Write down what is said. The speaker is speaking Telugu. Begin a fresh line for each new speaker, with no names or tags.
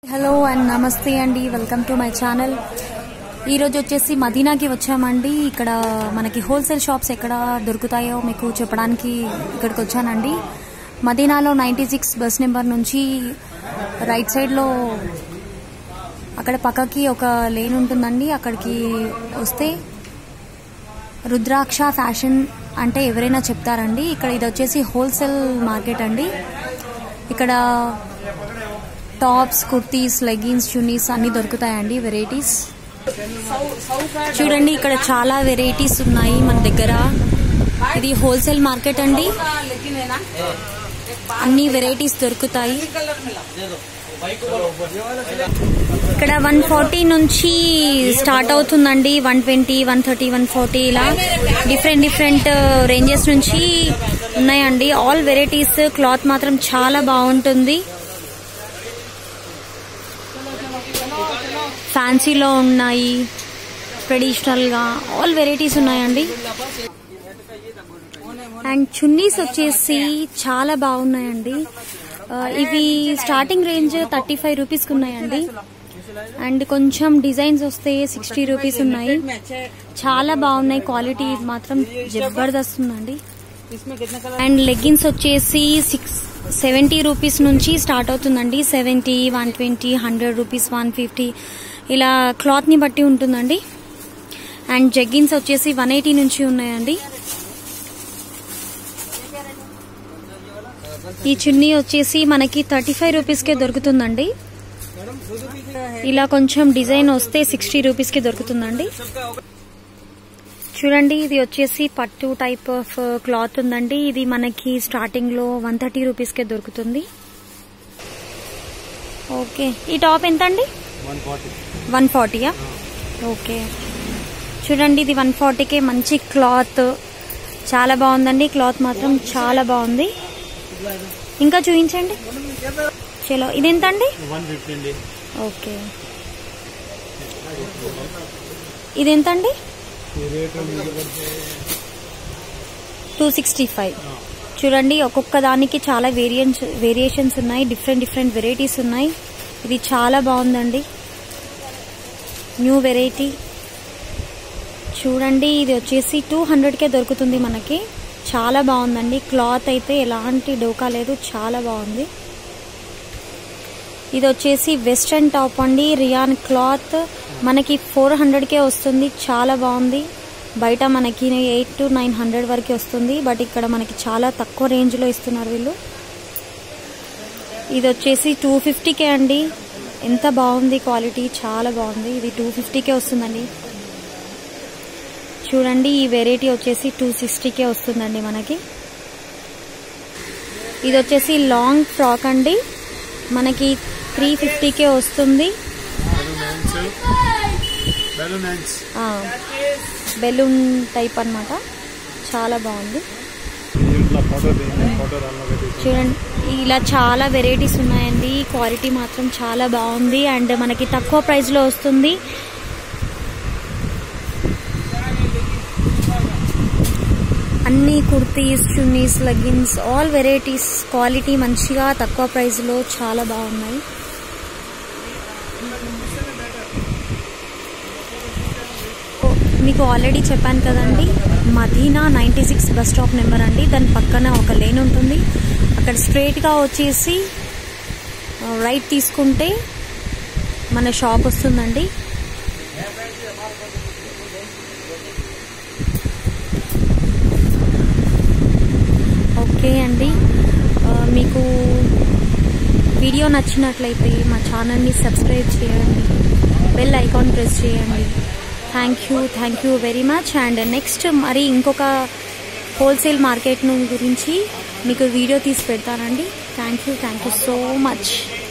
హలో అండ్ నమస్తే అండి వెల్కమ్ టు మై ఛానల్ ఈరోజు వచ్చేసి మదీనాకి వచ్చామండి ఇక్కడ మనకి హోల్సేల్ షాప్స్ ఎక్కడ దొరుకుతాయో మీకు చెప్పడానికి ఇక్కడికి వచ్చానండి మదీనాలో నైంటీ సిక్స్ బస్ నెంబర్ నుంచి రైట్ సైడ్లో అక్కడ పక్కకి ఒక లేన్ ఉంటుందండి అక్కడికి వస్తే రుద్రాక్ష ఫ్యాషన్ అంటే ఎవరైనా చెప్తారండి ఇక్కడ ఇది వచ్చేసి హోల్సేల్ మార్కెట్ అండి ఇక్కడ టాప్స్ కుర్తీస్ లెగిన్స్ చున్నీస్ అన్ని దొరుకుతాయండి వెరైటీస్ చూడండి ఇక్కడ చాలా వెరైటీస్ ఉన్నాయి మన దగ్గర ఇది హోల్సేల్ మార్కెట్ అండి అన్ని వెరైటీస్ దొరుకుతాయి ఇక్కడ వన్ ఫార్టీ నుంచి స్టార్ట్ అవుతుందండి one twenty one thirty one forty ఇలా డిఫరెంట్ డిఫరెంట్ రేంజెస్ నుంచి ఉన్నాయండి ఆల్ వెరైటీస్ క్లాత్ మాత్రం చాలా బాగుంటుంది ఫ్యాన్సీలో ఉన్నాయి ట్రెడిషనల్గా ఆల్ వెరైటీస్ ఉన్నాయండి అండ్ చున్నీస్ వచ్చేసి చాలా బాగున్నాయండి ఆ, ఇవి స్టార్టింగ్ రేంజ్ థర్టీ ఫైవ్ రూపీస్కి ఉన్నాయండి అండ్ కొంచెం డిజైన్స్ వస్తే సిక్స్టీ రూపీస్ ఉన్నాయి చాలా బాగున్నాయి క్వాలిటీ మాత్రం జబర్దస్త్ ఉందండి అండ్ లెగ్గిన్స్ వచ్చేసి సిక్స్ సెవెంటీ రూపీస్ నుంచి స్టార్ట్ అవుతుందండి seventy one twenty hundred rupees one fifty ఇలా క్లాత్ని బట్టి ఉంటుందండి అండ్ జగ్గిన్స్ వచ్చేసి వన్ ఎయిటీ నుంచి ఉన్నాయండి ఈ చున్నీ వచ్చేసి మనకి థర్టీ ఫైవ్ రూపీస్కే దొరుకుతుందండి ఇలా కొంచెం డిజైన్ వస్తే సిక్స్టీ రూపీస్కి దొరుకుతుందండి చూడండి ఇది వచ్చేసి పట్టు టైప్ ఆఫ్ క్లాత్ ఉందండి ఇది మనకి స్టార్టింగ్ లో వన్ థర్టీ రూపీస్కే దొరుకుతుంది ఓకే ఈ టాప్ ఎంత అండి
వన్ ఫార్టీ
వన్ ఫార్టీయా ఓకే చూడండి ఇది వన్ ఫార్టీకే మంచి క్లాత్ చాలా బాగుందండి క్లాత్ మాత్రం చాలా బాగుంది ఇంకా చూపించండి చలో ఇది ఎంత అండి
వన్ ఫిఫ్టీ అండి
ఓకే ఇది ఎంత అండి
ఈ రేటు మీకు పడితే
టూ సిక్స్టీ ఫైవ్ చూడండి ఒక్కొక్క దానికి చాలా వేరియంట్స్ వేరియేషన్స్ ఉన్నాయి డిఫరెంట్ డిఫరెంట్ వెరైటీస్ ఉన్నాయి ఇది చాలా బాగుందండి న్యూ వెరైటీ చూడండి ఇది వచ్చేసి టూ హండ్రెడ్కే దొరుకుతుంది మనకి చాలా బాగుందండి క్లాత్ అయితే ఎలాంటి డోకా లేదు చాలా బాగుంది ఇది వచ్చేసి వెస్ట్రన్ టాప్ అండి రియాన్ క్లాత్ మనకి ఫోర్ హండ్రెడ్కే వస్తుంది చాలా బాగుంది బయట మనకి ఎయిట్ టు నైన్ హండ్రెడ్ వరకు వస్తుంది బట్ ఇక్కడ మనకి చాలా తక్కువ రేంజ్లో ఇస్తున్నారు వీళ్ళు ఇది వచ్చేసి టూ ఫిఫ్టీకే అండి ఎంత బాగుంది క్వాలిటీ చాలా బాగుంది ఇది టూ ఫిఫ్టీకే వస్తుందండి చూడండి ఈ వెరైటీ వచ్చేసి టూ సిక్స్టీకే వస్తుందండి మనకి ఇది వచ్చేసి లాంగ్ ఫ్రాక్ అండి మనకి త్రీ ఫిఫ్టీకే వస్తుంది
బెలూన్ హ్యాండ్స్
బెలూన్ టైప్ అన్నమాట చాలా బాగుంది
దీంట్లో ఫోటో తీయండి ఫోటో రన్లో పెట్టి
చూడండి ఇలా చాలా వెరైటీస్ ఉన్నాయండి క్వాలిటీ మాత్రం చాలా బాగుంది అండ్ మనకి తక్కువ ప్రైస్లో వస్తుంది అన్ని kurtis chunnis leggings all varieties quality మంచిగా తక్కువ ప్రైస్లో చాలా బాగున్నాయి ఓ, మీకు ఆల్రెడీ చెప్పాను కదండి Madina ninety six bus stop number అండి దాని పక్కన ఒక లేన్ ఉంటుంది అక్కడ స్ట్రైట్గా వచ్చేసి ఆ, రైట్ తీసుకుంటే మన షాప్ వస్తుందండి ఓకే అండి ఆ, మీకు వీడియో నచ్చినట్లయితే మా ఛానల్ని సబ్స్క్రైబ్ చేయండి బెల్ ఐకాన్ ప్రెస్ చేయండి thank you thank you very much and next మరి ఇంకొక హోల్సేల్ మార్కెట్ గురించి మీకు వీడియో తీసి పెడతానండి thank you thank you so much